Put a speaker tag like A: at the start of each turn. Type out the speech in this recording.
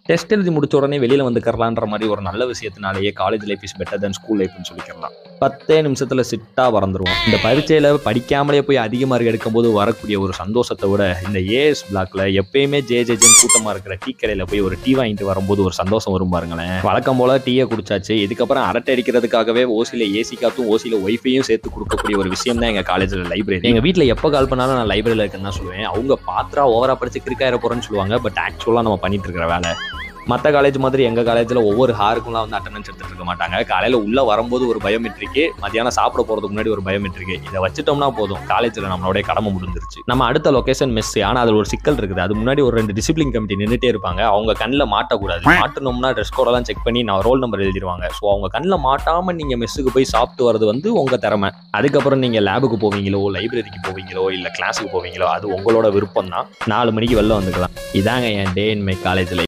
A: test எழுதி முடிச்ச உடனே வெளியில் வந்துக்கறலான்ற மாதிரி ஒரு நல்ல விஷயத்தினாலேயே college life is better then school லைஃப்னு சொல்லிக்கலாம் பத்தே நிமிஷத்தில் சிட்டாக பறந்துருவோம் இந்த பரீட்சையில் படிக்காமலே போய் அதிக மார்க் எடுக்கும்போது வரக்கூடிய ஒரு சந்தோஷத்தை விட இந்த ஏஎஸ் பிளாக்ல எப்பயுமே ஜே ஜே ஜேன்னு கூட்டமாக இருக்கிற டீ கடையில் போய் ஒரு டீ வாங்கிட்டு வரும்போது ஒரு சந்தோஷம் வரும் பாருங்களேன் வழக்கம் போல டீயை குடிச்சாச்சு இதுக்கப்புறம் அரட்டை அடிக்கிறதுக்காகவே ஓசியில் ஏசி காத்தும் ஓசியில் ஒய்ஃபையும் சேர்த்து கொடுக்கக்கூடிய ஒரு விஷயம் தான் எங்கள் காலேஜில் லைப்ரரி எங்கள் வீட்டில் எப்போ கால் பண்ணாலும் நான் லைப்ரரியில் இருக்குன்னு தான் சொல்லுவேன் அவங்க பாத்திரா ஓவரா படிச்சு கிரிக்காயிர போகிறேன்னு சொல்லுவாங்க பட் ஆக்சுவலாக நம்ம பண்ணிட்டு இருக்கிற வேலை மற்ற காலேஜ் மாதிரி எங்கள் காலேஜில் ஒவ்வொரு ஹாருக்குலாம் வந்து அட்டண்டன்ஸ் எடுத்துட்டு இருக்க மாட்டாங்க காலையில் உள்ளே வரும்போது ஒரு பயோமெட்ரிக்கு மத்தியானம் சாப்பிட போகிறதுக்கு முன்னாடி ஒரு பயோமெட்ரிக்கு இதை வச்சுட்டோம்னா போதும் காலேஜில் நம்மளுடைய கடமை முடிஞ்சிருச்சு நம்ம அடுத்த லொகேஷன் மெஸ் ஆனால் அதில் ஒரு சிக்கல் இருக்குது அது முன்னாடி ஒரு ரெண்டு டிசிப்ளின் கமிட்டி நின்றுட்டே இருப்பாங்க அவங்க கண்ணில் மாட்டக்கூடாது மாட்டணும்னா ட்ரெஸ் கோடெல்லாம் செக் பண்ணி நான் ரோல் நம்பர் எழுதிடுவாங்க ஸோ அவங்க கண்ணில் மாட்டாமல் நீங்கள் மெஸ்ஸுக்கு போய் சாப்பிட்டு வரது வந்து உங்கள் திறமை அதுக்கப்புறம் நீங்கள் லேபுக்கு போவீங்களோ லைப்ரரிக்கு போவீங்களோ இல்லை கிளாஸுக்கு போவீங்களோ அது உங்களோட விருப்பம் தான் நாலு மணிக்கு வெளில வந்துக்கலாம் இதாங்க என் day in my college life